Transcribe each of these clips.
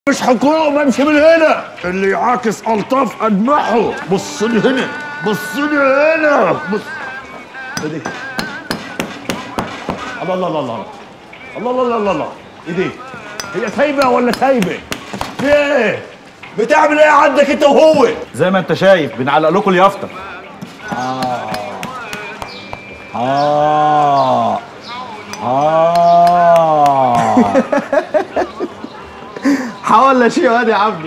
مش حكومة امشي من هنا اللي يعاكس الطاف اذبحه بص لي هنا بص لي هنا بص ايه دي الله الله الله الله الله الله الله الله الله ايه دي هي سايبه ولا سايبه في ايه بتعمل ايه عندك انت وهو زي ما انت شايف بنعلق لكم اليافطه اه اه حاول شيء وادي يا عبده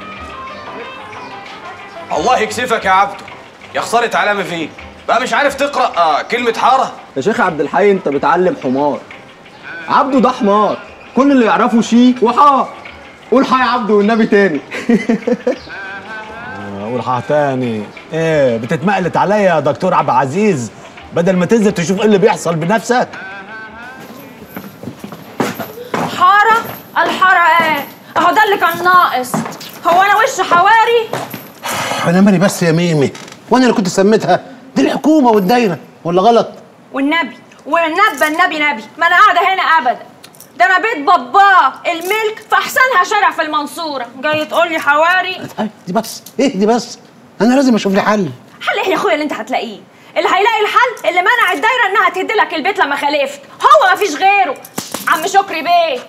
الله يكسفك يا عبده يا خسارة علامة فيه بقى مش عارف تقرأ آه كلمة حارة يا شيخ عبد الحي انت بتعلم حمار عبده ده حمار كل اللي يعرفه شي وحار قول حي عبده والنبي تاني اقول حاجه تاني ايه بتتمقلت عليا يا دكتور عبد العزيز بدل ما تنزل تشوف ايه اللي بيحصل بنفسك حارة الحارة ايه اهو ده اللي كان ناقص هو انا وش حواري انا مالي بس يا ميمي وانا اللي كنت سميتها دي الحكومه والدايره ولا غلط والنبي والنبى النبي نبي ما انا قاعدة هنا ابدا ده انا بيت باباه الملك في احسنها شارع في المنصورة جاي تقول لي حواري طيب دي بس ايه دي بس انا لازم اشوف لي حل حل ايه يا اخويا اللي انت هتلاقيه اللي هيلاقي الحل اللي منع الدايره انها تهد لك البيت لما خالفت هو مفيش غيره عم شكري بيه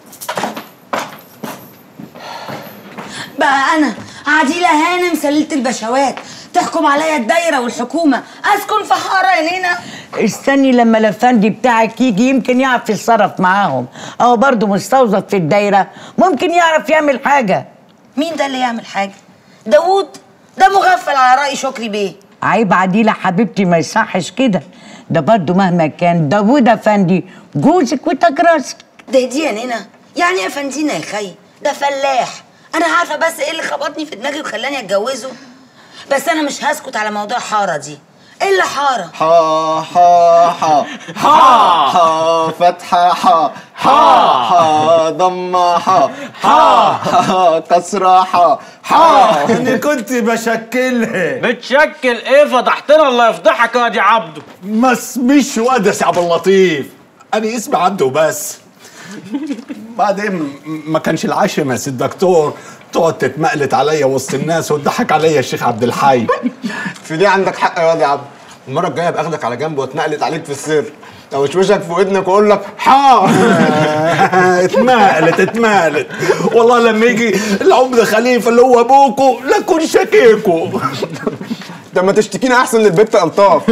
بقى انا عديلة هانم سليلة البشوات تحكم عليا الدايرة والحكومة اسكن في حارة يا نينا استني لما الافندي بتاعك يجي يمكن يعرف يتصرف معاهم او برضه مستوظف في الدايره ممكن يعرف يعمل حاجه مين ده اللي يعمل حاجة داوود ده مغفل على رأي شكري بيه عيب عديله حبيبتي ما يصحش كده ده برضه مهما كان داوود افندي جوزك وتاج راسك ده دي يا نينا يعني يا فندينا يا خي ده فلاح انا عارفة بس ايه اللي خبطني في دماغي وخلاني اتجوزه بس انا مش هسكت على موضوع حارة دي الا حارة حا حا حا حا حا فتحة حا حا حا ضمة حا حا حا كسرة حا حا انا كنت بشكلها بتشكل ايه فضحتنا الله يفضحك يا دي عبده ما اسميش وادس يا عبد اللطيف انا اسمي عبده بس بعدين م- ما كانش العشم يا سيد الدكتور تقعد تتمقلت عليا وسط الناس وتضحك عليا الشيخ عبد الحي في دي عندك حق يا واد يا عبده المرة الجاية باخدك على جنب واتنقلت عليك في السر او اشوشك في ودنك واقول لك حا اتمقلت اتمقلت والله لما يجي العمده خليفه اللي هو ابوكو لكن شكيكو ده ما تشتكينا احسن للبت الطاف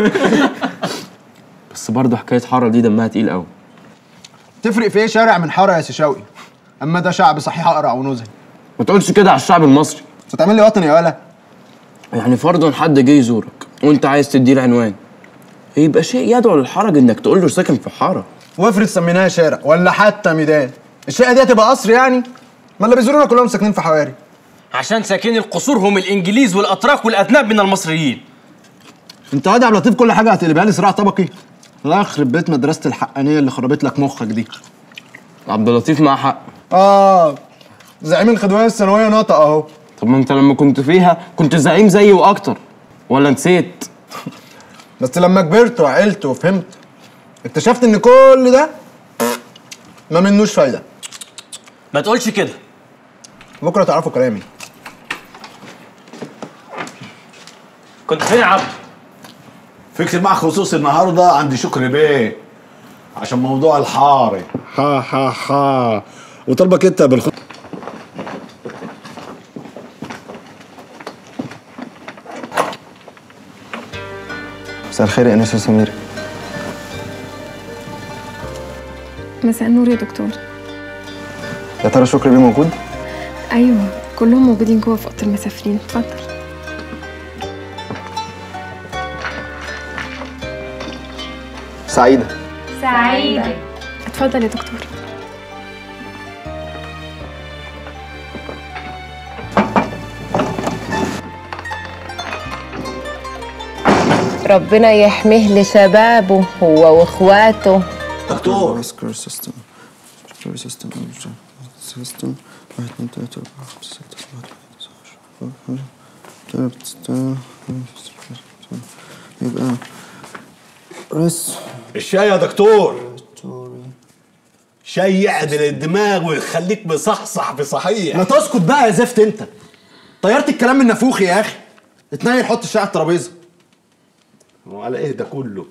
بس برضه حكايه حاره دي دمها تقيل قوي تفرق في ايه شارع من حاره يا سي شوقي اما ده شعب صحيح اقرع ونزهي ما تقولش كده على الشعب المصري هتعمل لي وطني يا ولا يعني فرضا حد جه يزورك وانت عايز تديه العنوان يبقى شيء يدعو للحرج انك تقول له ساكن في حاره وافرض سميناها شارع ولا حتى ميدان الشقه دي هتبقى قصر يعني ما اللي بيزورونا كلهم ساكنين في حواري عشان ساكنين القصور هم الانجليز والاتراك والاذناب من المصريين انت واد يا عبد اللطيف كل حاجه هتقلبها لي صراع طبقي الله يخرب بيت مدرسه الحقانيه اللي خربت لك مخك دي عبد اللطيف معاه حق اه زعيم الخدوان الثانويه نطق اهو طب ما انت لما كنت فيها كنت زعيم زيي واكتر ولا نسيت بس لما كبرت وعقلت وفهمت اكتشفت ان كل ده ما منوش فايده ما تقولش كده بكره تعرفوا كلامي كنت فين يا عبده في اجتماع خصوصي النهارده عند شكري بيه عشان موضوع الحارة ها ها ها وطلبك انت بالخ مساء الخير يا انس يا سمير مساء النور يا دكتور يا ترى شكري بيه موجود ايوه كلهم موجودين جوه في اوضه المسافرين اتفضل سعيده سعيدة اتفضل يا دكتور ربنا يحميه لشبابه هو واخواته دكتور سكور سيستم سكور سيستم سيستم واحد اتنين تلاته اربعه خمسه سته سبعه تمانيه يبقى ريس الشاي يا دكتور شاي يعدل الدماغ ويخليك مصحصح بصحيح ما تسكت بقى يا زفت انت طيرت الكلام من نافوخي يا اخي اتنين حط الشاي على الترابيزه وعلى ايه ده كله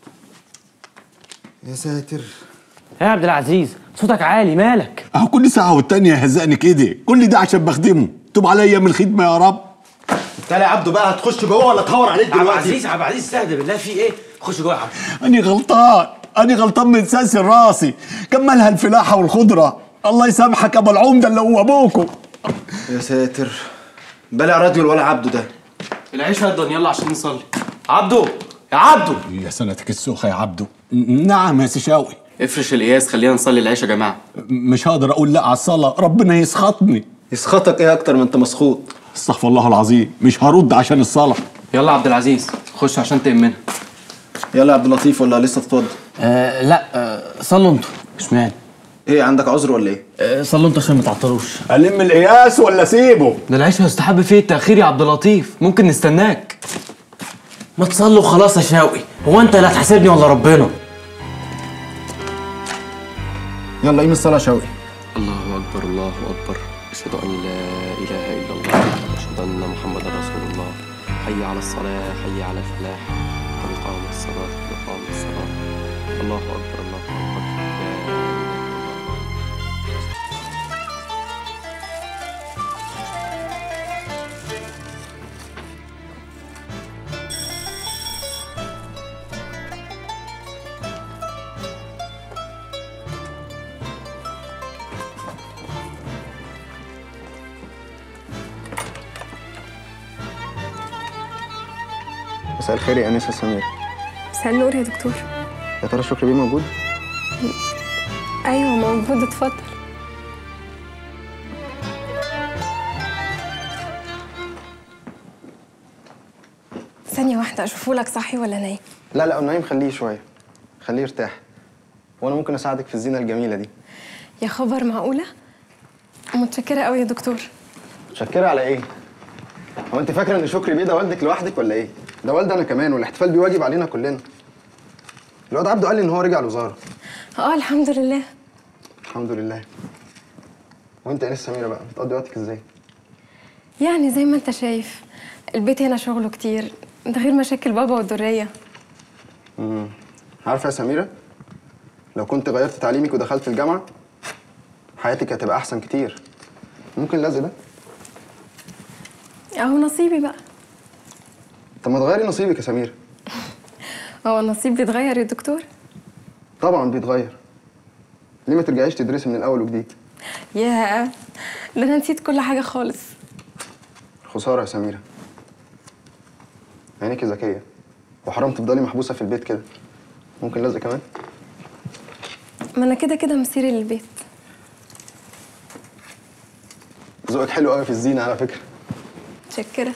يا ساتر يا عبد العزيز صوتك عالي مالك اهو كل ساعة والتانية يهزقني كده كل ده عشان بخدمه توب عليا من الخدمة يا رب انت يا عبده بقى هتخش جوه ولا تهور عليك عبد دلوقتي العزيز عبد العزيز استهدى بالله في ايه خش جوه يا عبد أنا غلطان أنا غلطان من ساسي راسي كملها الفلاحة والخضرة الله يسامحك يا أبو العمدة اللي هو أبوكم يا ساتر بلع راديو ولا عبده ده العيش هدن يلا عشان نصلي عبدو يا عبدو يا سنتك السوخة يا عبدو ن- نعم يا سشاوي افرش القياس خلينا نصلي العيش يا جماعه مش هقدر أقول لا على الصلاة ربنا يسخطني يسخطك ايه اكتر ما انت مسخوط استغفر الله العظيم مش هرد عشان الصلاة يلا عبد العزيز خش عشان تأمنها يلا يا عبد اللطيف ولا لسه تتوضى آه لا آه صلوا انتوا اشمعنى ايه عندك عذر ولا ايه آه صلوا انتوا عشان ما تعطلوش ألم القياس ولا سيبه ده العيش هيستحب فيه التأخير يا عبد اللطيف ممكن نستناك ما تصلوا خلاص يا شاوي هو انت اللي هتحاسبني ولا ربنا يلا قيم الصلاه يا شوقي الله أكبر الله أكبر أشهد أن لا إله إلا الله أشهد أن محمدا رسول الله حي على الصلاة حي على الفلاح قد قامت الصلاة قد قامت الصلاة الله أكبر الله أكبر لا إله إلا الله مساء الخير يا انسه سمير مساء النور يا دكتور يا ترى شكري بيه موجود ايوه موجود اتفضل ثانية واحدة اشوفه لك صحي ولا نايم لا لا نايم خليه شويه خليه يرتاح وانا ممكن اساعدك في الزينه الجميله دي يا خبر معقولة متشكرة قوي يا دكتور متشكرة على ايه هو انت فاكره ان شكري بيه ده والدك لوحدك ولا ايه ده والد انا كمان والاحتفال بيه واجب علينا كلنا الواد عبده قال لي ان هو رجع الوزاره اه الحمد لله الحمد لله وانت يا انسه سميره بقى بتقضي وقتك ازاي يعني زي ما انت شايف البيت هنا شغله كتير ده غير مشاكل بابا والدرية امم عارفه يا سميره لو كنت غيرت تعليمك ودخلت الجامعه حياتك هتبقى احسن كتير ممكن لازم ده اهو نصيبي بقى طب ما تغيري نصيبك يا سميره هو النصيب بيتغير يا دكتور طبعا بيتغير ليه ما ترجعيش تدرسي من الاول وجديد ياه ده انا نسيت كل حاجة خالص خساره يا سميره عينيكي ذكيه وحرام تفضلي محبوسه في البيت كده ممكن لازق كمان ما انا كده كده مسيري للبيت ذوقك حلو قوي في الزينه على فكره متشكرة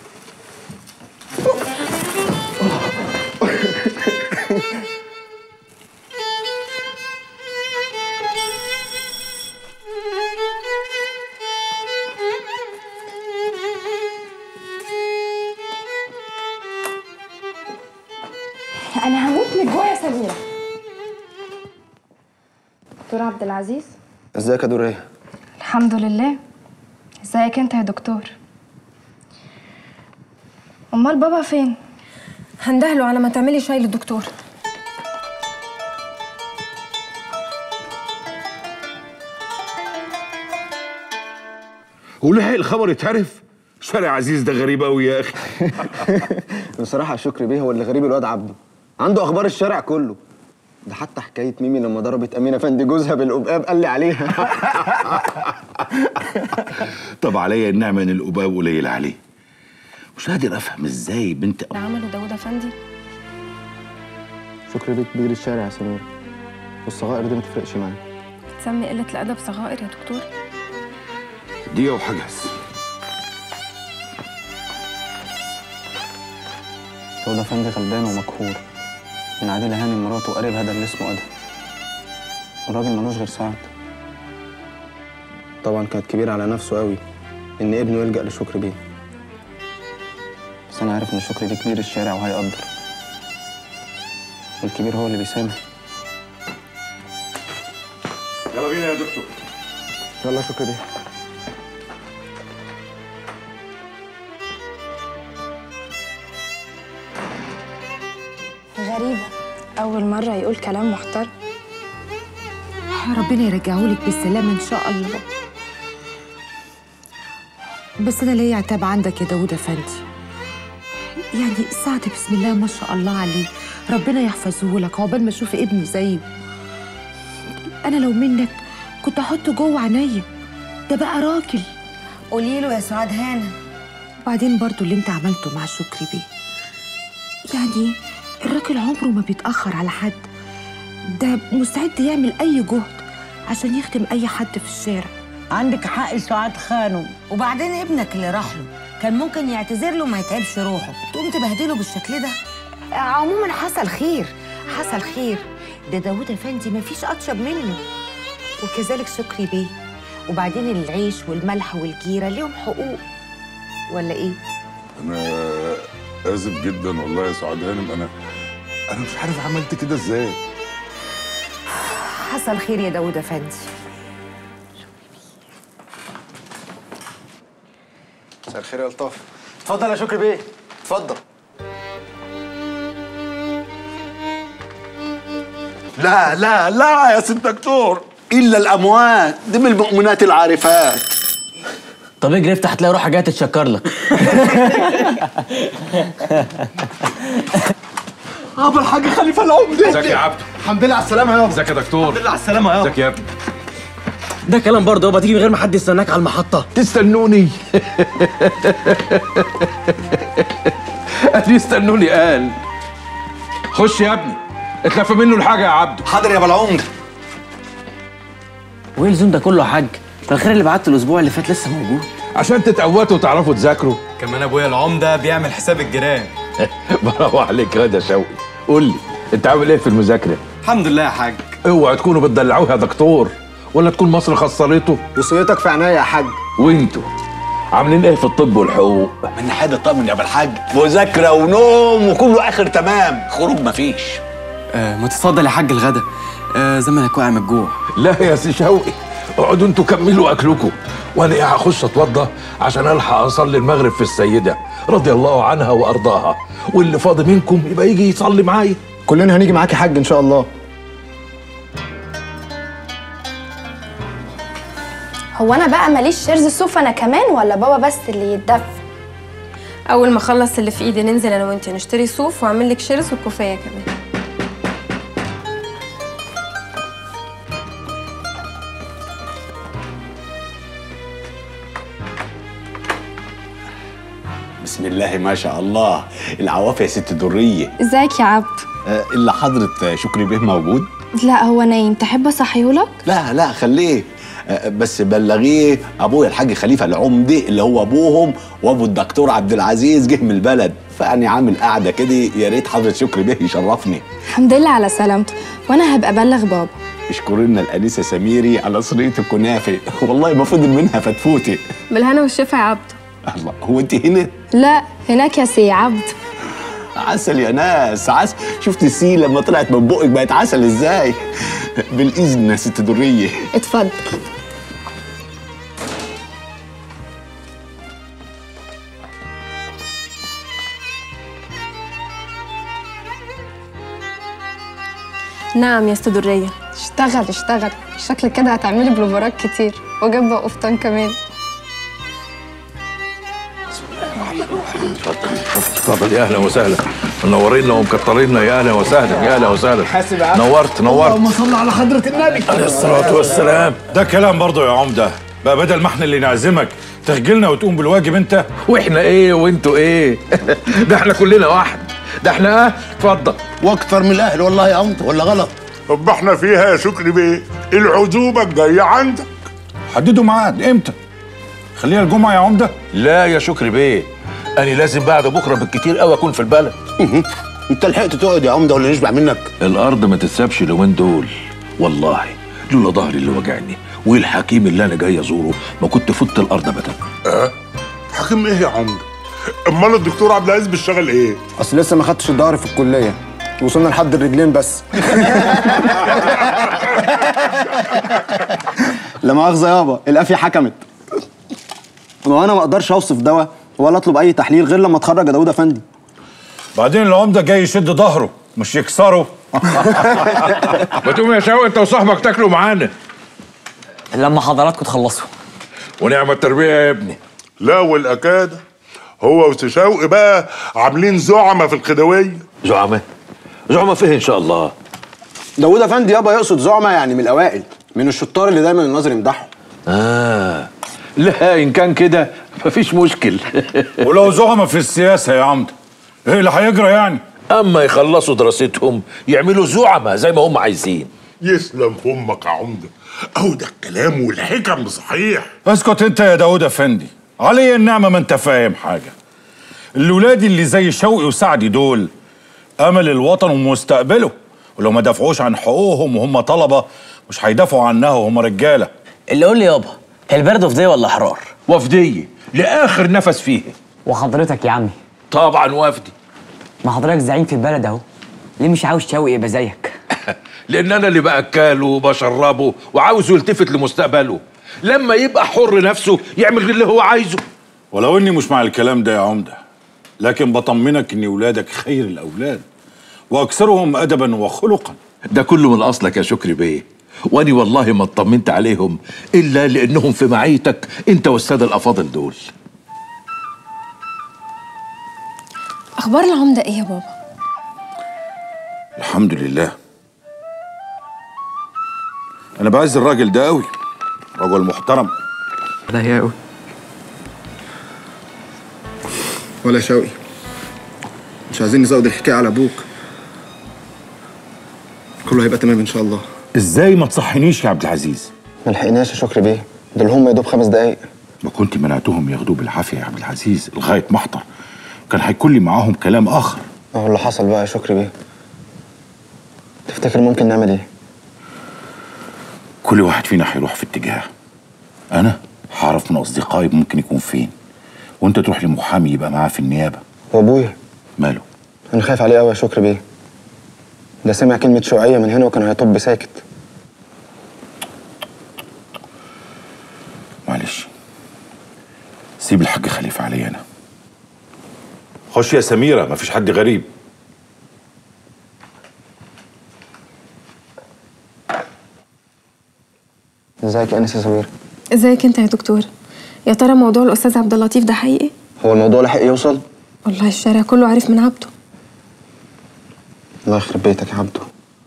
انا هموت من الجوع يا سميره دكتور عبد العزيز ازيك يا دوريه الحمد لله ازيك انت يا دكتور امال بابا فين هندهله على ما تعملي شاي للدكتور ولحق الخبر اتعرف شارع عزيز ده غريب قوي يا اخي بصراحه شكري بيه هو اللي غريب الواد عبده عنده اخبار الشارع كله ده حتى حكايه ميمي لما ضربت امينه فندي جوزها بالقباب قال لي عليها طب عليا النعمه ان القباب قليل عليه مش قادر افهم ازاي بنت ده عمله داوود افندي شكري بيه كبير الشارع يا سمير والصغائر دي ما تفرقش معاه تسمي قلة الأدب صغائر يا دكتور دقيقه وحجز هو ده فندي غلبان ومقهور من عادل هاني مراته وقريبها ده اللي اسمه ادهم الراجل ملوش غير سعد طبعا كانت كبيرة على نفسه قوي ان ابنه يلجأ لشكري بيه بس انا عارف ان شكري بيه كبير الشارع وهيقدر والكبير هو اللي بيسامح يلا بينا يا دكتور يلا شكرا دي غريبة أول مرة يقول كلام محترم ربنا يرجعهولك بالسلامة إن شاء الله بس أنا ليا عتاب عندك يا داوود أفندي يعني سعد بسم الله ما شاء الله عليه ربنا يحفظه لك عقبال ما أشوف ابني زيه أنا لو منك كنت أحطه جوه عينيا ده بقى راجل قولي له يا سعاد هانم وبعدين برضو اللي انت عملته مع شكري بيه يعني الراجل عمره ما بيتأخر على حد ده مستعد يعمل أي جهد عشان يخدم أي حد في الشارع عندك حق سعاد خانم وبعدين ابنك اللي راح له كان ممكن يعتذر له وما يتعبش روحه تقوم تبهدله بالشكل ده عموما حصل خير حصل خير ده داوود افندي مفيش اطيب منه وكذلك شكري بيه وبعدين العيش والملح والجيره ليهم حقوق ولا ايه انا اسف جدا والله يا سعاد هانم انا انا مش عارف عملت كده ازاي حصل خير يا داوود افندي مساء الخير يا الطاف اتفضل يا شكري بيه اتفضل لا لا لا يا سيد دكتور الا الاموات دي من المؤمنات العارفات طب اجري افتح تلاقي روحها جايه تتشكر لك ابو الحاج خليفه العمده ازيك يا عبده الحمد لله على السلامة يابا ازيك يا دكتور الحمد لله على السلامة يابا ازيك يا ابني ده كلام برضه يابا تيجي من غير ما حد يستناك على المحطه تستنوني قال يستنوني قال خش يا ابني اتلف منه الحاجه يا عبده حاضر يا ابو العمده وايه الزوم ده كله يا حاج ده الخير اللي بعته الاسبوع اللي فات لسه موجود عشان تتقوتوا وتعرفوا تذاكروا كمان ابويا العمده بيعمل حساب الجيران برافو عليك يا ده شوقي قول لي انت عامل ايه في المذاكره الحمد لله يا حاج اوعى تكونوا بتدلعوه يا دكتور ولا تكون مصر خسرته وصيتك في عينيا يا حاج وانتوا عاملين ايه في الطب والحقوق من ناحيه طمن يا ابو الحاج مذاكره ونوم وكله اخر تمام خروج مفيش آه ما تتفضل يا حاج الغدا آه زمانك واقع من الجوع لا يا سي شوقي اقعدوا انتوا كملوا اكلكم وانا ايه هخش اتوضى عشان الحق اصلي المغرب في السيده رضي الله عنها وارضاها واللي فاضي منكم يبقى يجي يصلي معايا كلنا هنيجي معاك يا حاج ان شاء الله هو أنا بقى ماليش شرز صوف أنا كمان ولا بابا بس اللي يتدفى اول ما اخلص اللي في ايدي ننزل انا وانت نشتري صوف واعمل لك شرس والكوفيه كمان بسم الله ما شاء الله العوافي يا ست دريه ازيك يا عبد آه، الا حضره شكري بيه موجود لا هو نايم تحب اصحيهولك لا لا خليه آه، بس بلغيه ابويا الحاج خليفه العمده اللي هو ابوهم وابو الدكتور عبد العزيز جه من البلد فاني عامل قاعده كده يا ريت حضره شكري بيه يشرفني الحمد لله على سلامته وانا هبقى ابلغ بابا اشكر لنا الانسه سميري على صينيه الكنافه والله ما فضل منها فتفوتي بالهنا والشفا يا عبده الله هو انت هنا لا هناك يا سي عبد عسل يا ناس عسل شفت السي لما طلعت من بقك بقت عسل ازاي بالاذن يا ست دريه اتفضل نعم يا استاذ دريه اشتغل اشتغل شكلك كده هتعملي بلوفرات كتير وجنب قفطان كمان اتفضل يا اهلا وسهلا منورينا ومكترينا يا اهلا وسهلا يا اهلا وسهلا حاسب يا عم. نورت نورت اللهم صل على حضرة النبي عليه الصلاة والسلام ده كلام برضه يا عمده بقى بدل ما احنا اللي نعزمك تخجلنا وتقوم بالواجب انت واحنا ايه وانتوا ايه ده احنا كلنا واحد ده احنا اه اتفضل واكتر من الاهل والله يا عمده ولا غلط طب احنا فيها يا شكري بيه العزومه الجايه عندك حددوا ميعاد امتى خليها الجمعه يا عمده لا يا شكري بيه انا لازم بعد بكره بالكتير قوي اكون في البلد انت لحقت تقعد يا عمده ولا نشبع منك الارض ما تتسابش اليومين دول والله لولا ظهري اللي وجعني والحكيم اللي انا جاي ازوره ما كنت فت الارض ابدا اه حكيم ايه يا عمده امال الدكتور عبد العزيز بيشتغل ايه اصل لسه ما خدتش الظهر في الكلية وصلنا لحد الرجلين بس لا مؤاخذة يابا القافية حكمت وانا ما اقدرش اوصف دواء ولا اطلب اي تحليل غير لما اتخرج يا داوود افندي بعدين العمده جاي يشد ظهره مش يكسره ما تقوم يا شوقي انت وصاحبك تاكلوا معانا لما حضراتكم تخلصوا ونعم التربيه يا ابني لا والاكاد هو وشوقي بقى عاملين زعمه في الخدويه زعمه زعمه فيه ان شاء الله داوود افندي يابا يقصد زعمة يعني من الاوائل من الشطار اللي دايما الناظر يمدحهم اه لا ان كان كده مفيش مشكل ولو زعمة في السياسه يا عمده ايه اللي هيجرى يعني اما يخلصوا دراستهم يعملوا زعمه زي ما هم عايزين يسلم فمك يا عمده اهو ده الكلام والحكم صحيح اسكت انت يا داوود افندي علي النعمه ما انت فاهم حاجه الولاد اللي زي شوقي وسعدي دول امل الوطن ومستقبله ولو ما دافعوش عن حقوقهم وهم طلبه مش هيدافعوا عنها وهم رجاله اللي قول لي يابا هي البرد وفدية ولا حرار؟ وفدية لآخر نفس فيه وحضرتك يا عمي طبعا وفدي ما حضرتك زعيم في البلد اهو ليه مش عاوز شوقي يبقى زيك؟ لان انا اللي باكله وبشربه وعاوزه يلتفت لمستقبله لما يبقى حر نفسه يعمل اللي هو عايزه ولو اني مش مع الكلام ده يا عمده لكن بطمنك ان ولادك خير الاولاد واكثرهم ادبا وخلقا ده كله من اصلك يا شكري بيه واني والله ما اطمنت عليهم الا لانهم في معيتك انت والساده الافاضل دول اخبار العمده ايه يا بابا الحمد لله انا بعز الراجل ده قوي رجل محترم لا يا قوي ولا شوقي مش عايزين نزود الحكايه على ابوك كله هيبقى تمام ان شاء الله ازاي ما تصحينيش يا عبد العزيز ما لحقناش يا شكري بيه دول هم يا دوب خمس دقايق ما كنت منعتهم ياخدوه بالعافيه يا عبد العزيز لغايه محضر كان هيكون لي معاهم كلام اخر اهو اللي حصل بقى يا شكري بيه تفتكر ممكن نعمل ايه كل واحد فينا هيروح في اتجاه انا هعرف من اصدقائي ممكن يكون فين وانت تروح لمحامي يبقى معاه في النيابه وابويا ماله انا خايف عليه قوي يا شكري بيه ده سمع كلمه شوقيه من هنا وكان هيطب ساكت معلش سيب الحاج خليفه عليا انا خش يا سميره مفيش حد غريب ازيك يا انس يا سمير ازيك انت يا دكتور يا ترى موضوع الاستاذ عبد اللطيف ده حقيقي هو الموضوع لحق يوصل والله الشارع كله عارف من عبده الله يخرب بيتك يا عبده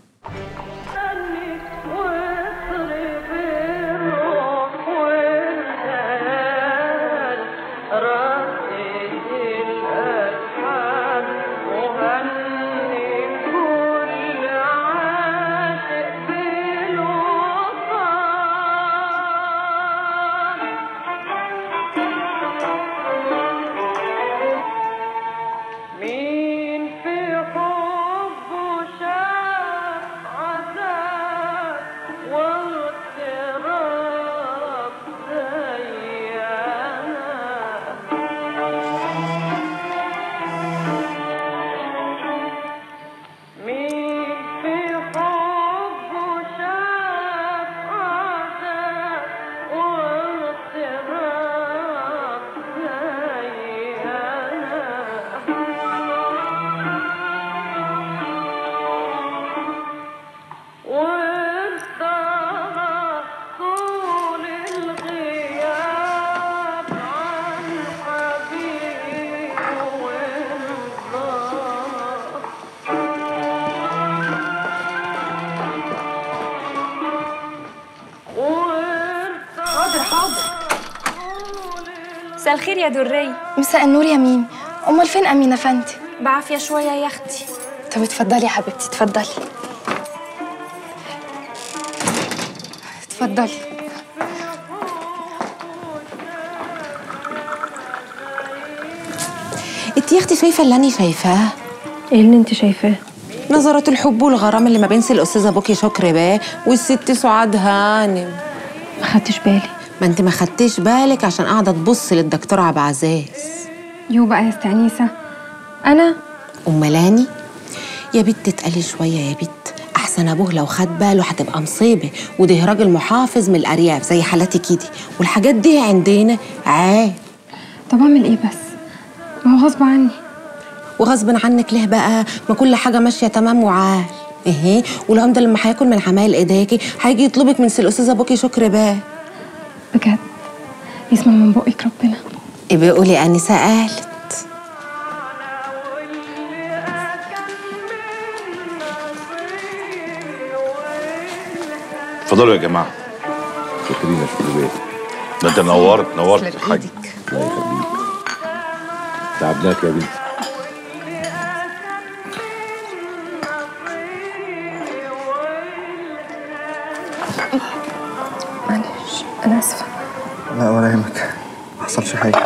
مين في حبه شاف عذاب واغتراب زي مين في حبه شاف عذاب واغتراب زي وارتضى طول الغياب عن حبيبه حاضر حاضر مساء الخير يا درية مساء النور يا ميمي امال فين امينه فندي بعافية شوية يا اختي طب اتفضلي يا حبيبتي اتفضلي اتفضلي انت يا اختي شايفه اللي انا شايفاه ايه اللي انت شايفاه نظرات الحب والغرام اللي ما بين الاستاذه بوكي شكري باه والست سعاد هانم ما خدتش بالي ما انت ما خدتيش بالك عشان قاعده تبص للدكتور عبد العزيز يو بقى يا استعنيسه انا امال اني يا بت اتقلي شويه يا بت احسن ابوه لو خد باله هتبقى مصيبه وده راجل محافظ من الارياف زي حالتي كده والحاجات دي عندنا عيب طب اعمل ايه بس ما هو غصب عني وغصب عنك ليه بقى ما كل حاجه ماشيه تمام وعال ايه والعمده لما هياكل من عمايل ايديكي هيجي يطلبك من سي الاستاذ ابوكي شكر باه بجد يسمع من بقك ربنا يبقى قولي انسه قالت اتفضلوا يا جماعه شكرين يا شكري بيه ده انت نورت نورت يا حاج الله يخليك تعبناك يا بنتي معلش انا اسفه لا ولا يهمك ما حصلش حاجه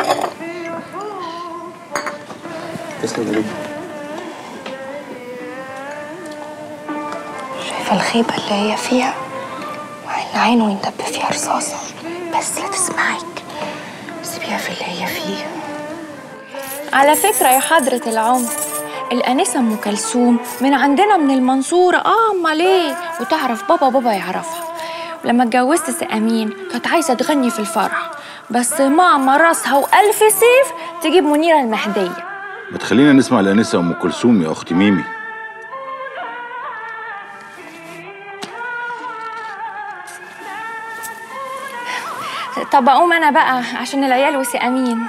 تسلم يا بنتي شايفة الخيبة اللي هي فيها وعين عينه يندب فيها رصاصة بس لا تسمعك سيبيها في اللي هي فيه على فكرة يا حضرة العمر الأنسة أم كلثوم من عندنا من المنصورة آه أمال إيه وتعرف بابا بابا يعرفها ولما اتجوزت سي أمين كانت عايزة تغني في الفرح بس ماما راسها وألف سيف تجيب منيرة المهدية ما تخلينا نسمع الانسه ام كلثوم يا اختي ميمي طب أقوم أنا بقى عشان العيال وسي أمين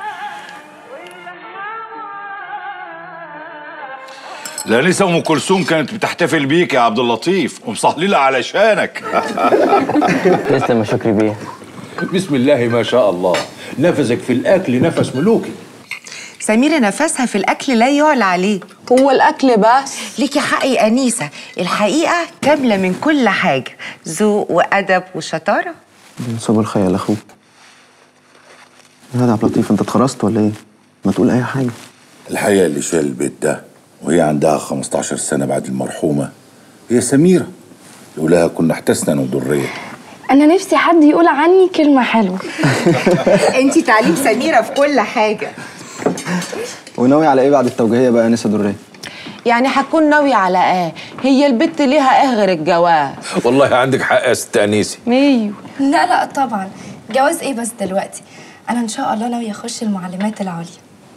الانسه ام كلثوم كانت بتحتفل بيك يا عبد اللطيف ومصهلله علشانك تسلم يا شكري بيه بسم الله ما شاء الله نفسك في الاكل نفس ملوكي سميرة نفسها في الأكل لا يعلى عليه هو الأكل بس ليكي حق يا أنيسة الحقيقة كاملة من كل حاجة ذوق وأدب وشطارة صبر الخيال اخوك يا عبد اللطيف انت اتخرست ولا ايه؟ ما تقول اي حاجه الحقيقه اللي شال البيت ده وهي عندها 15 سنه بعد المرحومه هي سميره لولاها كنا احتسنا ودريه انا نفسي حد يقول عني كلمه حلوه انتي تعليم سميرة في كل حاجة وناوي على ايه بعد التوجيهيه بقى يا نسا دريه؟ يعني هتكون ناوية على ايه هي البت ليها ايه غير الجواز والله عندك حق يا ست انيسي ميو لا لا طبعا جواز ايه بس دلوقتي انا ان شاء الله ناويه اخش المعلمات العليا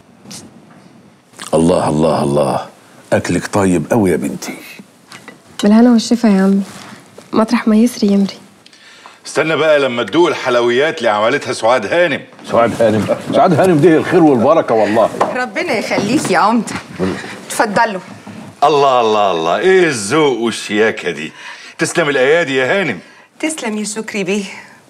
الله الله الله اكلك طيب قوي يا بنتي بالهنا والشفا يا عمي مطرح ما يسري يمري استنى بقى لما تدوق الحلويات اللي عملتها سعاد هانم سعاد هانم سعاد هانم دي الخير والبركه والله ربنا يخليك يا عمدة اتفضلوا الله الله الله ايه الذوق والشياكه دي تسلم الايادي يا هانم تسلم يا شكري بيه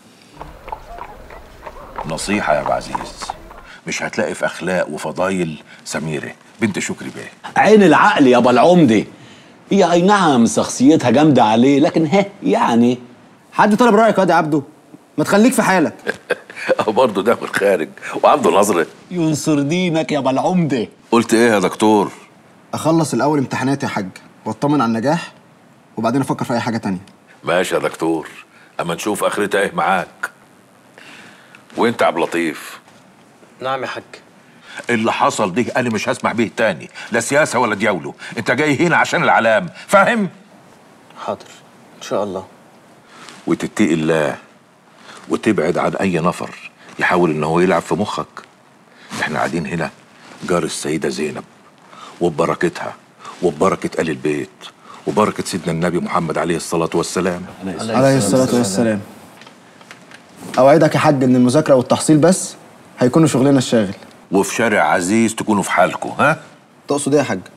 نصيحه يا ابو عزيز مش هتلاقي في اخلاق وفضايل سميره بنت شكري بيه عين العقل يا ابو العمده هي اي نعم شخصيتها جامده عليه لكن ها يعني حد طلب رايك يا عبده ما تخليك في حالك برضه ده من الخارج وعنده نظره ينصر دينك يا ابو العمده قلت ايه يا دكتور اخلص الاول امتحانات يا حاج واطمن على النجاح وبعدين افكر في اي حاجه تانية ماشي يا دكتور اما نشوف اخرتها ايه معاك وانت يا عبد اللطيف نعم يا حاج اللي حصل دي انا مش هسمع بيه تاني لا سياسه ولا دياوله انت جاي هنا عشان العلام فاهم حاضر ان شاء الله وتتقي الله وتبعد عن اي نفر يحاول ان هو يلعب في مخك احنا قاعدين هنا جار السيده زينب وببركتها وببركه ال البيت وبركه سيدنا النبي محمد عليه الصلاه والسلام عليه الصلاه والسلام اوعدك يا حاج ان المذاكره والتحصيل بس هيكونوا شغلنا الشاغل وفي شارع عزيز تكونوا في حالكم ها تقصد ايه يا حاج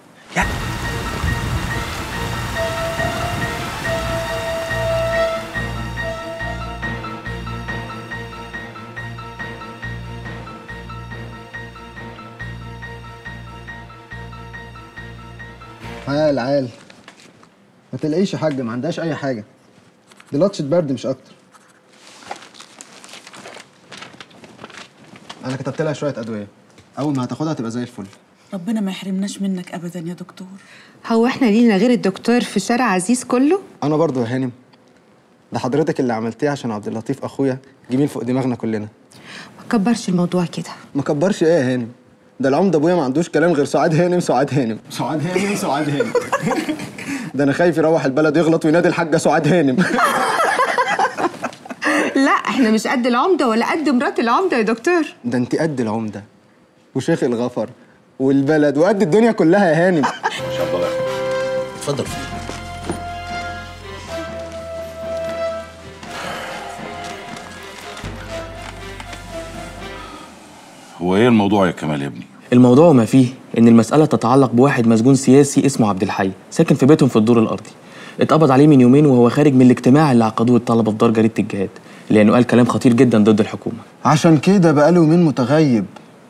عال عال ما تلاقيش يا حاج ما عندهاش اي حاجه دي لطشه برد مش اكتر انا كتبت لها شويه ادويه اول ما هتاخدها تبقى زي الفل ربنا ما يحرمناش منك ابدا يا دكتور هو احنا لينا غير الدكتور في شارع عزيز كله انا برضو يا هانم ده حضرتك اللي عملتيه عشان عبد اللطيف اخويا جميل فوق دماغنا كلنا ما تكبرش الموضوع كده ما كبرش ايه يا هانم ده العمده ابويا ما عندوش كلام غير سعاد هانم سعاد هانم سعاد هانم سعاد هانم ده انا خايف يروح البلد يغلط وينادي الحاجه سعاد هانم لا احنا مش قد العمده ولا قد مرات العمده يا دكتور ده انت قد العمده وشيخ الغفر والبلد وقد الدنيا كلها يا هانم ان شاء الله اتفضل فيه هو ايه الموضوع يا كمال يا ابني الموضوع ما فيه ان المساله تتعلق بواحد مسجون سياسي اسمه عبد الحي ساكن في بيتهم في الدور الارضي اتقبض عليه من يومين وهو خارج من الاجتماع اللي عقدوه الطلبه في دار جريده الجهاد لانه قال كلام خطير جدا ضد الحكومه عشان كده بقاله يومين متغيب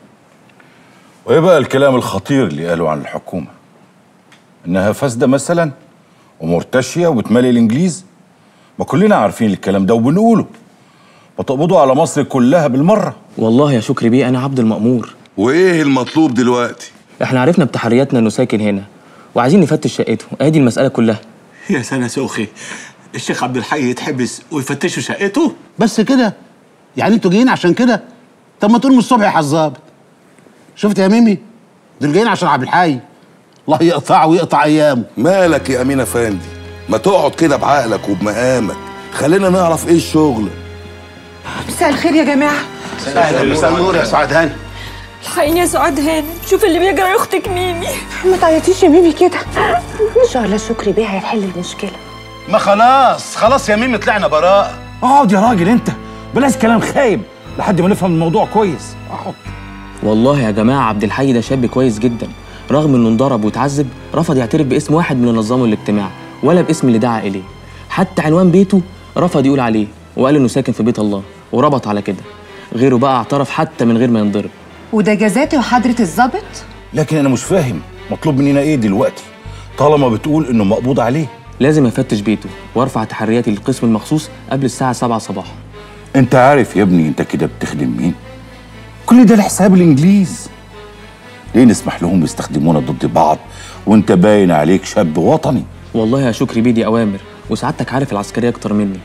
وايه بقى الكلام الخطير اللي قالوا عن الحكومه انها فاسده مثلا ومرتشيه وبتمالي الانجليز ما كلنا عارفين الكلام ده وبنقوله بتقبضوا على مصر كلها بالمره والله يا شكري بيه انا عبد المأمور وايه المطلوب دلوقتي احنا عرفنا بتحرياتنا انه ساكن هنا وعايزين نفتش شقته ادي المساله كلها يا سنة سوخي الشيخ عبد الحي يتحبس ويفتشوا شقته بس كده يعني انتوا جايين عشان كده طب ما تقول من الصبح يا حظابط شفت يا ميمي دول جايين عشان عبد الحي الله يقطعه ويقطع ايامه مالك يا امين افندي ما تقعد كده بعقلك وبمقامك خلينا نعرف ايه الشغل مساء الخير يا جماعه مساء النور يا سعاد هاني الحقيني يا سعاد هانم شوف اللي بيجرى يا اختك ميمي ما تعيطيش يا ميمي كده ان شاء الله شكري بيه هيحل المشكله ما خلاص خلاص يا ميمي طلعنا براء اقعد يا راجل انت بلاش كلام خايب لحد ما نفهم الموضوع كويس اقعد والله يا جماعه عبد الحي ده شاب كويس جدا رغم انه انضرب واتعذب رفض يعترف باسم واحد من اللي نظموا الاجتماع ولا باسم اللي دعا اليه حتى عنوان بيته رفض يقول عليه وقال انه ساكن في بيت الله وربط على كده غيره بقى اعترف حتى من غير ما ينضرب وده جزاتي وحضره الظابط لكن انا مش فاهم مطلوب مننا ايه دلوقتي طالما بتقول انه مقبوض عليه لازم افتش بيته وارفع تحرياتي للقسم المخصوص قبل الساعه 7 صباحا انت عارف يا ابني انت كده بتخدم مين كل ده لحساب الانجليز ليه نسمح لهم يستخدمونا ضد بعض وانت باين عليك شاب وطني والله يا شكري بيه دي اوامر وسعادتك عارف العسكريه اكتر مني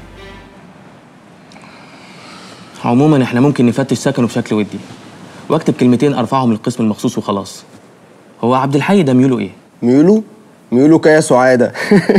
عموما احنا ممكن نفتش سكنه بشكل ودي واكتب كلمتين ارفعهم للقسم المخصوص وخلاص هو عبد الحي ده ميوله ايه ميولو ميولو كيا سعاده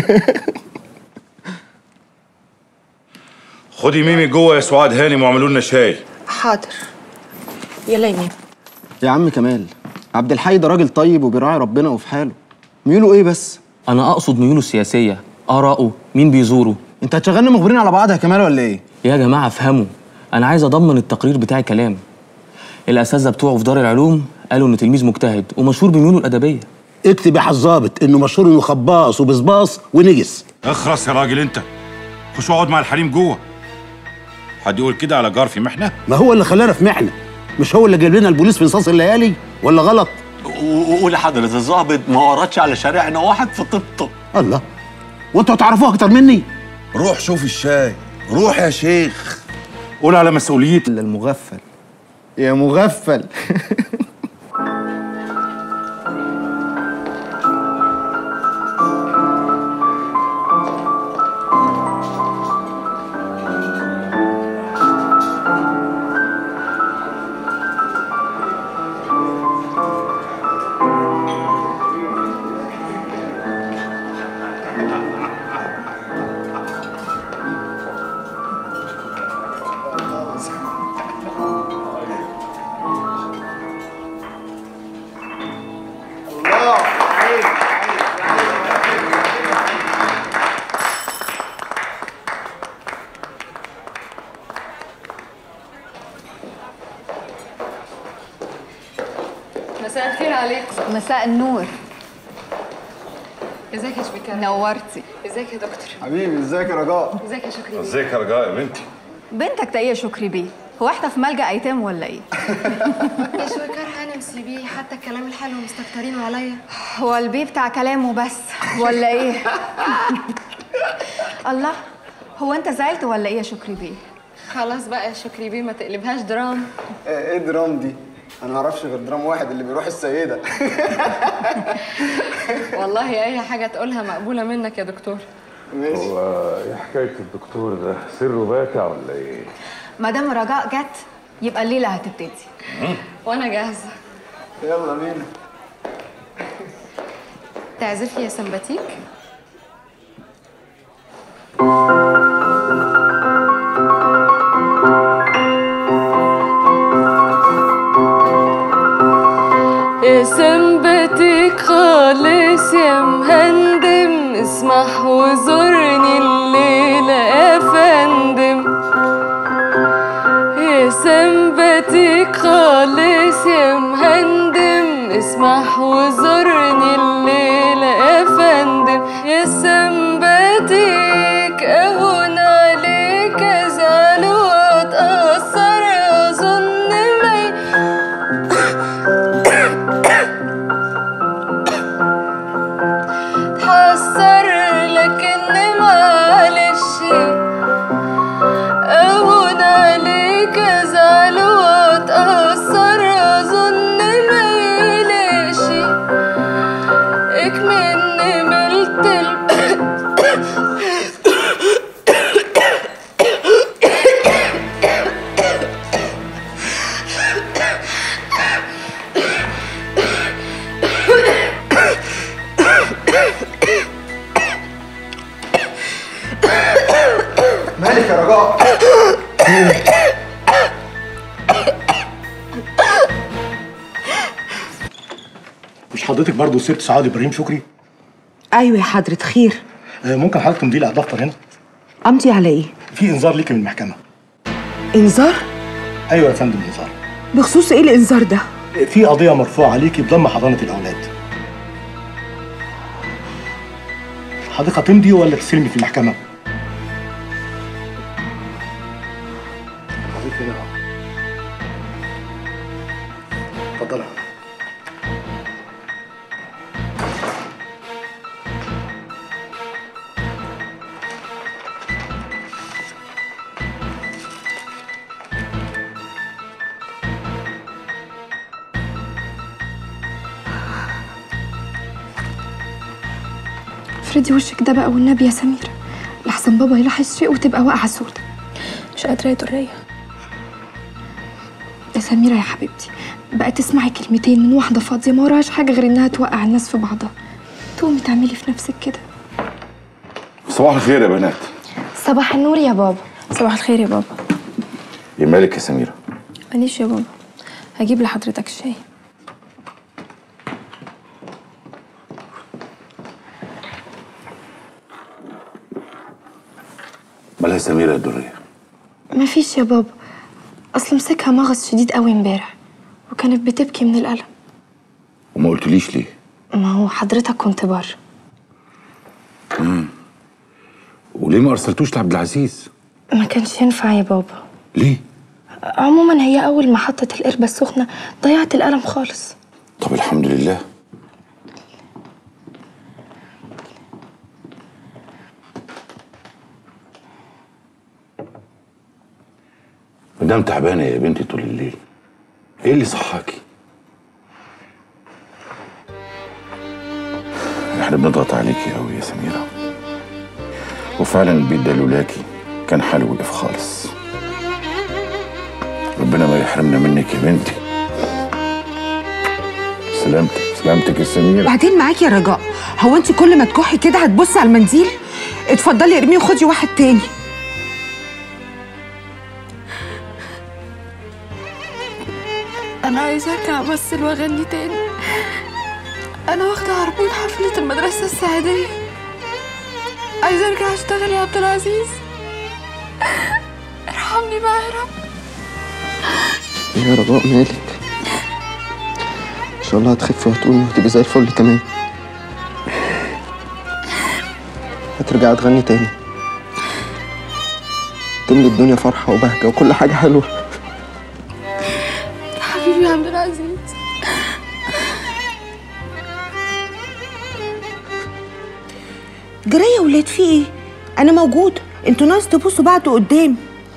خدي ميمي جوه يا سعاد هانم واعملوا لنا شاي حاضر يلا يا ميمي يا عم كمال عبد الحي ده راجل طيب وبيراعي ربنا وفي حاله ميولو ايه بس انا اقصد ميوله السياسيه اراءه مين بيزوره انت هتشغلنا مخبرين على بعض يا كمال ولا ايه يا جماعه افهموا انا عايز اضمن التقرير بتاعي كلام الاساتذه بتوعه في دار العلوم قالوا انه تلميذ مجتهد ومشهور بميوله الادبيه اكتب يا حظابط انه مشهور انه خباص وبصباص ونجس اخرس يا راجل انت خش اقعد مع الحريم جوه حد يقول كده على جار في محنه ما هو اللي خلانا في محنه مش هو اللي جايب لنا البوليس في نصاص الليالي ولا غلط وقول حضرة الظابط ما وردش على شارعنا واحد في طبطب الله وانتوا هتعرفوه اكتر مني روح شوف الشاي روح يا شيخ قول على مسؤوليتي المغفل يا مغفل مساء الخير عليكم مساء النور ازيك يا شبكة نورتي ازيك يا دكتور حبيبي ازيك يا رجاء ازيك يا شكري بيه؟ ازيك يا رجاء يا بنتي بنتك ده ايه يا شكري بيه هو احنا في ملجأ ايتام ولا ايه يا شويكار هانم سيبيه حتى الكلام الحلو مستكترينه عليا هو البيه بتاع كلامه بس ولا ايه الله هو انت زعلت ولا ايه يا شكري بيه خلاص بقى يا شكري بيه ما تقلبهاش درام ايه درام دي انا معرفش غير درام واحد اللي بيروح السيده والله اي حاجه تقولها مقبوله منك يا دكتور هو ايه حكايه الدكتور ده سره باتع ولا ايه ما دام رجاء جت يبقى الليله هتبتدي وانا جاهزه يلا بينا تعزف لي يا سمباتيك يا سنبتك خالص يا مهندم اسمح وزورني الليلة يا فندم يا سنبتك خالص يا مهندم اسمح وزورني الليلة يا فندم يا سنبتك اهون عليك ازعل واتأثر اظن ما ي- تحسر لكن معلش اهون عليك ازعل واتأثر اظن ما يليش اكمن ملت مالك يا رجاء مش حضرتك برضه سبت سعاد ابراهيم شكري ايوه يا حضرة خير آه، ممكن حضرتك تمضي لي على الدفتر هنا امضي على ايه في انذار ليكي من المحكمه انذار ايوه يا فندم انذار بخصوص ايه الانذار ده آه، في قضيه مرفوعه عليكي بضم حضانه الاولاد حضرتك هتمضي ولا تستلمي في المحكمه حضرتك هنا أهو. اتفضلي افردي وشك ده بقى والنبي يا سميرة لحسن بابا يلاحظ شيء وتبقى واقعة سودة مش قادرة يا درية يا سميرة يا حبيبتي بقى تسمعي كلمتين من واحدة فاضية ما وراهاش حاجة غير إنها توقع الناس في بعضها تقومي تعملي في نفسك كده صباح الخير يا بنات صباح النور يا بابا صباح الخير يا بابا ايه مالك يا سميرة ماليش يا بابا هجيب لحضرتك الشاي مالها سميرة يا درية مفيش يا بابا أصل مسكها مغص شديد قوي امبارح وكانت بتبكي من الألم وما قلتليش ليه ما هو حضرتك كنت بره مم. وليه ما ارسلتوش لعبد العزيز ما كانش ينفع يا بابا ليه عموما هي أول ما حطت القربة السخنة ضيعت القلم خالص طب الحمد لله مدام تعبانة يا بنتي طول الليل ايه اللي صحاكي احنا بنضغط عليكي قوي يا سميرة وفعلا البيت ده لولاكي كان حاله وقف خالص ربنا ما يحرمنا منك يا بنتي سلامتك سلامتك يا سميرة بعدين معاكي يا رجاء هو انت كل ما تكحي كده هتبصي على المنديل اتفضلي ارميه وخدي واحد تاني أنا عايزة أرجع أمثل وأغني تاني أنا واخدة عربون حفلة المدرسة السعيدية عايزة أرجع أشتغل يا عبد العزيز ارحمني بقى يا رب يا رجاء مالك ان شاء الله هتخفي وهتقومي وهتبقي زي الفل تمام هترجعي تغني تاني تملي الدنيا فرحة وبهجة وكل حاجة حلوة حبيبي يا عبد العزيز جري يا ولاد في ايه انا موجود انتوا ناس تبصوا بعض قدام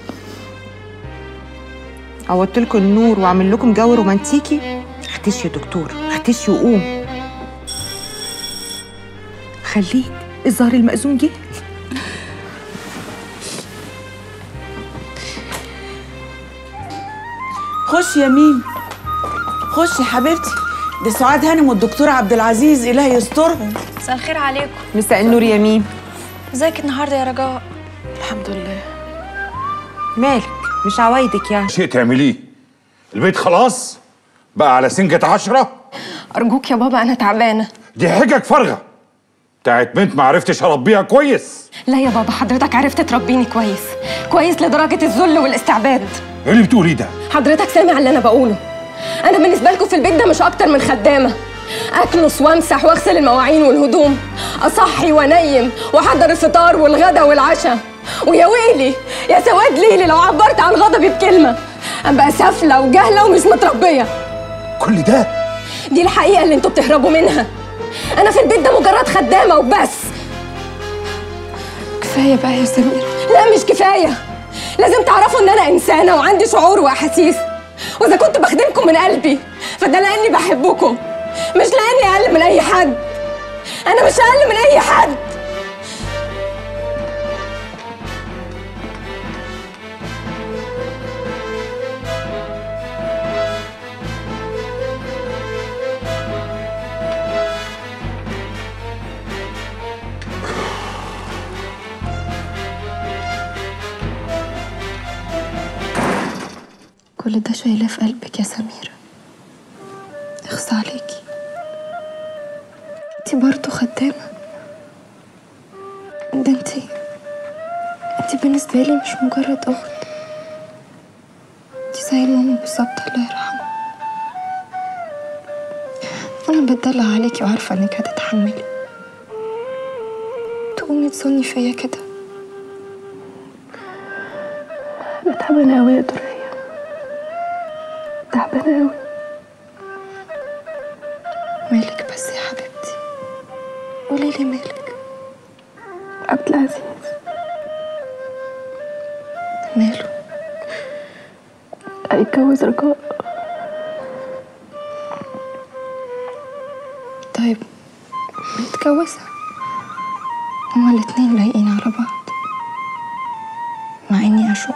عوضت لكم النور واعمل لكم جو رومانتيكي اختشي يا دكتور اختشي وقوم خليك الظهر المأذون جه خش يا ميم خش يا حبيبتي دي سعاد هانم والدكتور عبد العزيز إله يسترهم مساء الخير عليكم مساء النور يا مين ازيك النهارده يا رجاء الحمد لله مالك مش عوايدك يعني شيء تعمليه البيت خلاص بقى على سنجة عشرة أرجوك يا بابا أنا تعبانة دي حجج فارغة بتاعت بنت ما عرفتش اربيها كويس لا يا بابا حضرتك عرفت تربيني كويس كويس لدرجة الذل والاستعباد ايه اللي بتقوليه ده حضرتك سامع اللي أنا بقوله أنا بالنسبة لكم في البيت ده مش أكتر من خدامة أكنس وأمسح وأغسل المواعين والهدوم أصحي وأنيم وأحضر الفطار والغدا والعشاء ويا ويلي يا سواد ليلي لو عبرت عن غضبي بكلمة أبقى سافلة وجهلة ومش متربية كل ده دي الحقيقة اللي انتوا بتهربوا منها أنا في البيت ده مجرد خدامة وبس كفاية بقى يا سمير لا مش كفاية لازم تعرفوا إن أنا إنسانة وعندي شعور وأحاسيس وإذا كنت بخدمكم من قلبي فده لأني بحبكم مش لأني أقل من أي حد أنا مش أقل من أي حد كل ده شايلاه في قلبك يا سميرة اخصى عليكي انتي برضه خدامة ده انتي انتي بالنسبة لي مش مجرد أخت انتي زي ماما بالظبط الله يرحمها أنا بتدلع عليكي وعارفة إنك هتتحملي تقومي تصني فيا كده أنا تعبانة أوي يا دنيا تعبانة أوي مالك بس يا حبيبتي قولي لي مالك عبد العزيز ماله هيتجوز رجاء طيب نتجوزها هما الاتنين لايقين على بعض مع اني اشك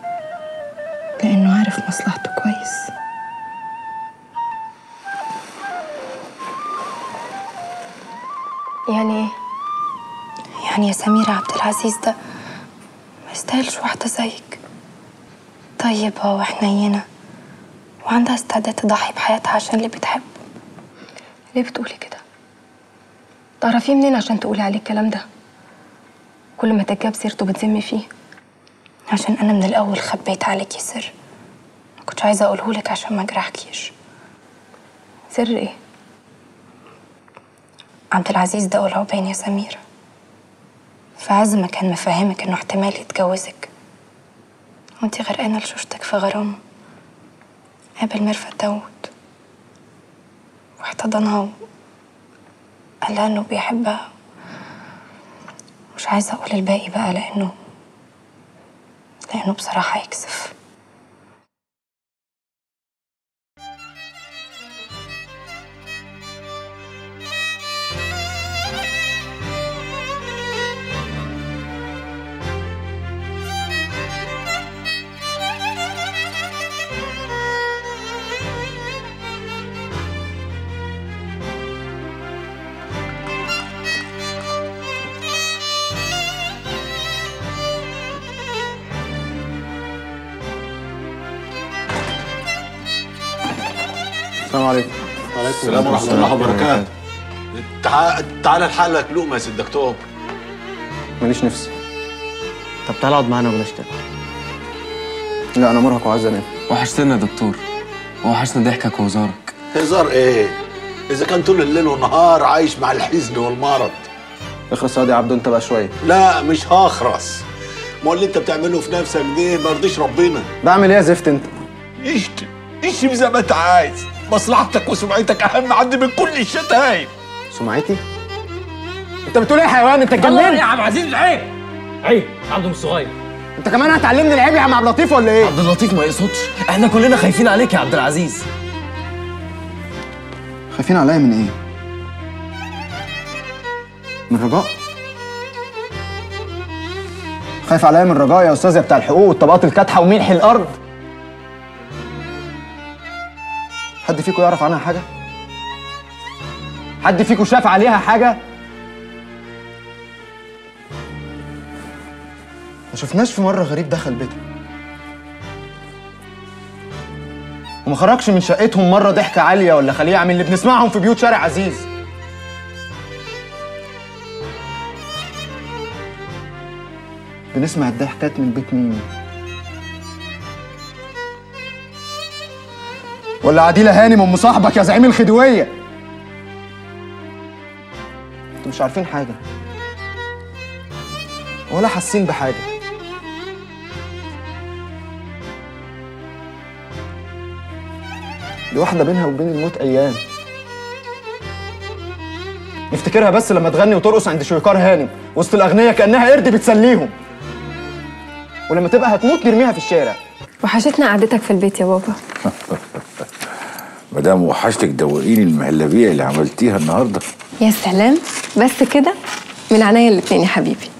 لانه عارف مصلحته كويس يعني ايه يعني يا سميرة عبد العزيز ده ما يستاهلش واحدة زيك طيبة وحنينة وعندها استعداد تضحي بحياتها عشان اللي بتحبه ليه بتقولي كده تعرفيه منين عشان تقولي عليه الكلام ده كل ما تجاب سيرته بتذمي فيه عشان انا من الاول خبيت عليكي سر ما كنتش عايزه اقوله لك عشان ما اجرحكيش سر ايه عبد العزيز ده قلعبان يا سميرة في عز ما كان مفهمك انه احتمال يتجوزك وانتي غرقانة لشوشتك في غرامه قابل ميرفت داوود واحتضنها وقال لها انه بيحبها مش عايزة اقول الباقي بقى لانه لانه بصراحة يكسف السلام عليكم وعليكم السلام ورحمة الله وبركاته تعال تعال الحق لك لقمة يا سيد الدكتور ماليش نفس طب تعالى اقعد معانا وبلاش تاكل لا انا مرهق وعايز انام وحشتنا يا دكتور وحشنا ضحكك وهزارك هزار ايه؟ إذا كان طول الليل والنهار عايش مع الحزن والمرض اخرس يا عبده انت بقى شويه لا مش هخرس ما هو اللي انت بتعمله في نفسك ده ما يرضيش ربنا بعمل ايه يا زفت انت اشتم اشتم زي ما انت عايز مصلحتك وسمعتك اهم عندي من كل الشتايم سمعتي انت بتقول ايه يا حيوان انت اتجننت يا عم عزيز عيب عيب عبده مش صغير انت كمان هتعلمني العيب يا عم عبد اللطيف ولا ايه عبد اللطيف ما يقصدش احنا كلنا خايفين عليك يا عبد العزيز خايفين عليا من ايه من رجاء خايف عليا من رجاء يا استاذ يا بتاع الحقوق والطبقات الكادحه وملح الارض حد فيكم يعرف عنها حاجه حد فيكم شاف عليها حاجه ما شفناش في مره غريب دخل بيتنا وما خرجش من شقتهم مره ضحكه عاليه ولا خليعه من اللي بنسمعهم في بيوت شارع عزيز بنسمع الضحكات من بيت مين ولا عديلة هانم ام صاحبك يا زعيم الخديوية انتوا مش عارفين حاجة ولا حاسين بحاجة دي واحدة بينها وبين الموت أيام نفتكرها بس لما تغني وترقص عند شويكار هانم وسط الأغنياء كأنها قرد بتسليهم ولما تبقى هتموت نرميها في الشارع وحشتنا قعدتك في البيت يا بابا مدام وحشتك دوقيني المهلبيه اللي عملتيها النهارده يا سلام بس كده من عينيا الاتنين يا حبيبي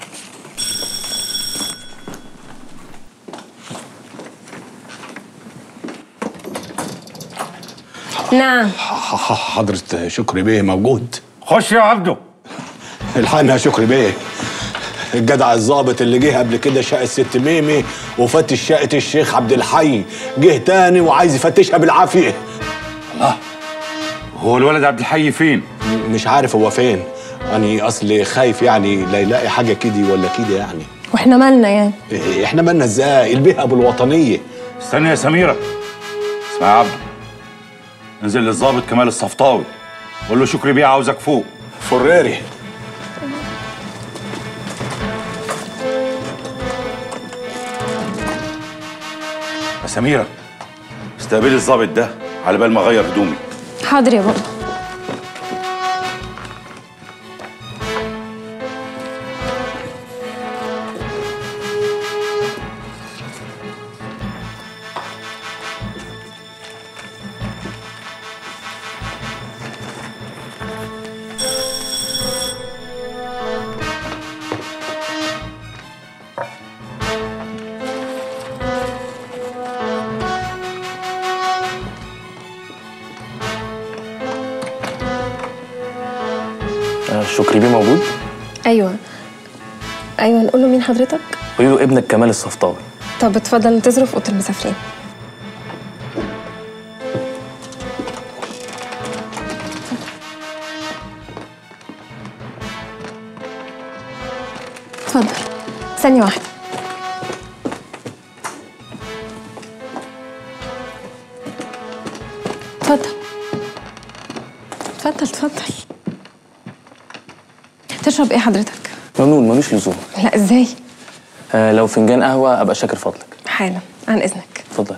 نعم حضرة شكري بيه موجود خش يا عبده الحقنا يا شكري بيه الجدع الظابط اللي جه قبل كده شقة ست ميمي وفتش شقة الشيخ عبد الحي جه تاني وعايز يفتشها بالعافية الله هو الولد عبد الحي فين؟ مش عارف هو فين أنا أصلي خايف يعني لا يلاقي حاجة كده ولا كده يعني واحنا مالنا يعني إيه، احنا مالنا ازاي البيئة أبو الوطنية استنى يا سميره اسمع يا عبده انزل للظابط كمال الصفطاوي قول له شكري بيه عاوزك فوق فريري يا سميره استقبلي الظابط ده على بال ما اغير هدومي حاضر يا بابا آه، شكري بيه موجود ايوه ايوه نقول له مين حضرتك قولي له ابنك كمال الصفطاوي طب اتفضل انتظروا في اوضه المسافرين اتفضل ثانية واحدة اتفضل اتفضل اتفضل تشرب ايه حضرتك؟ ممنون ملوش لزوم لا ازاي؟ آه لو فنجان قهوه ابقى شاكر فضلك حالا عن اذنك اتفضل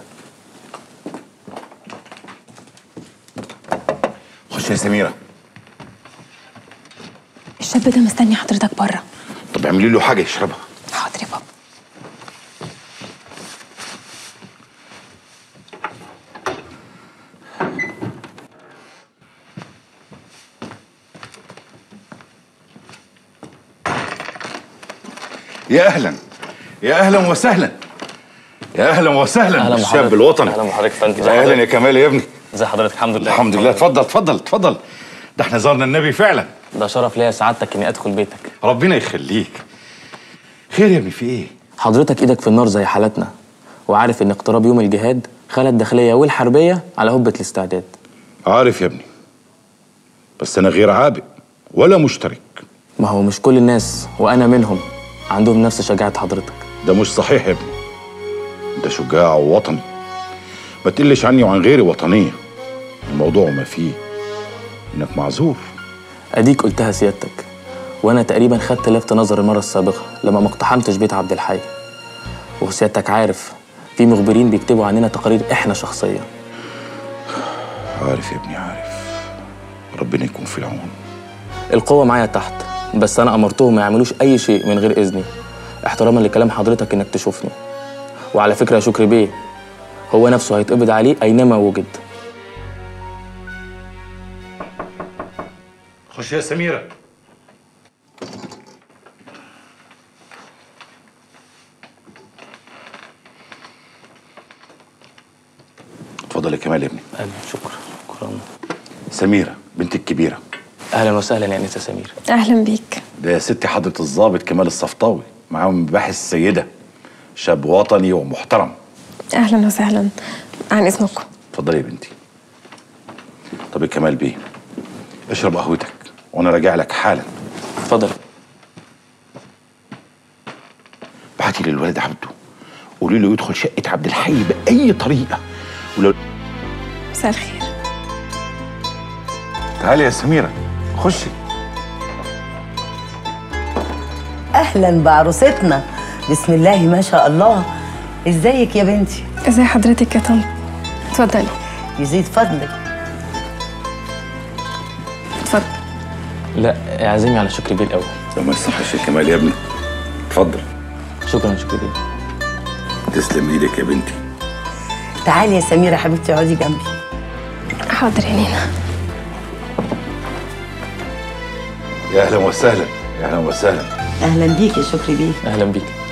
خش يا سميره الشاب ده مستني حضرتك بره طب اعملي له حاجه يشربها حاضر يا بابا يا اهلا يا اهلا وسهلا يا اهلا وسهلا أهلا بالشاب بحضرتك. الوطني أهلا بحضرتك يا فندم. إزي يا اهلا حضرتك؟ يا كمال يا ابني ازي حضرتك الحمد لله الحمد لله اتفضل اتفضل اتفضل ده احنا زارنا النبي فعلا ده شرف ليا سعادتك اني ادخل بيتك ربنا يخليك خير يا ابني في ايه حضرتك ايدك في النار زي حالتنا وعارف ان اقتراب يوم الجهاد خلى الداخليه والحربيه على هبه الاستعداد عارف يا ابني بس انا غير عابق ولا مشترك ما هو مش كل الناس وانا منهم عندهم نفس شجاعه حضرتك ده مش صحيح يا ابني انت شجاع ووطني ما تقلش عني وعن غيري وطنيه الموضوع ما فيه انك معذور اديك قلتها سيادتك وانا تقريبا خدت لفت نظر المره السابقه لما ما اقتحمتش بيت عبد الحي وسيادتك عارف في مخبرين بيكتبوا عننا تقارير احنا شخصيا عارف يا ابني عارف ربنا يكون في العون القوه معايا تحت بس انا امرتهم ما يعملوش اي شيء من غير اذني احتراما لكلام حضرتك انك تشوفني وعلى فكره يا شكري بيه هو نفسه هيتقبض عليه اينما وجد خش يا سميره اتفضل يا كمال يا ابني شكرا شكرا سميره بنتي الكبيره اهلا وسهلا يا انسه سمير اهلا بيك ده يا ستي حضرة الضابط كمال الصفطاوي معاهم مباحث السيدة شاب وطني ومحترم اهلا وسهلا عن اذنكم اتفضلي يا بنتي طب يا كمال بيه اشرب قهوتك وانا راجع لك حالا اتفضل بعتي للولد عبده قولي له يدخل شقة عبد الحي بأي طريقة ولو مساء الخير تعالي يا سميرة خشي اهلا بعروستنا بسم الله ما شاء الله ازيك يا بنتي ازي حضرتك يا طنط اتفضلي يزيد فضلك اتفضل لا اعزمي على شكري بيه الاول لو ما يصحش يا كمال يا ابني اتفضل شكرا شكري بيه تسلم ايدك يا بنتي تعالي يا سميره حبيبتي اقعدي جنبي حاضر يا نينا يا اهلا وسهلا يا اهلا وسهلا اهلا بيك يا شكري بيه اهلا بيك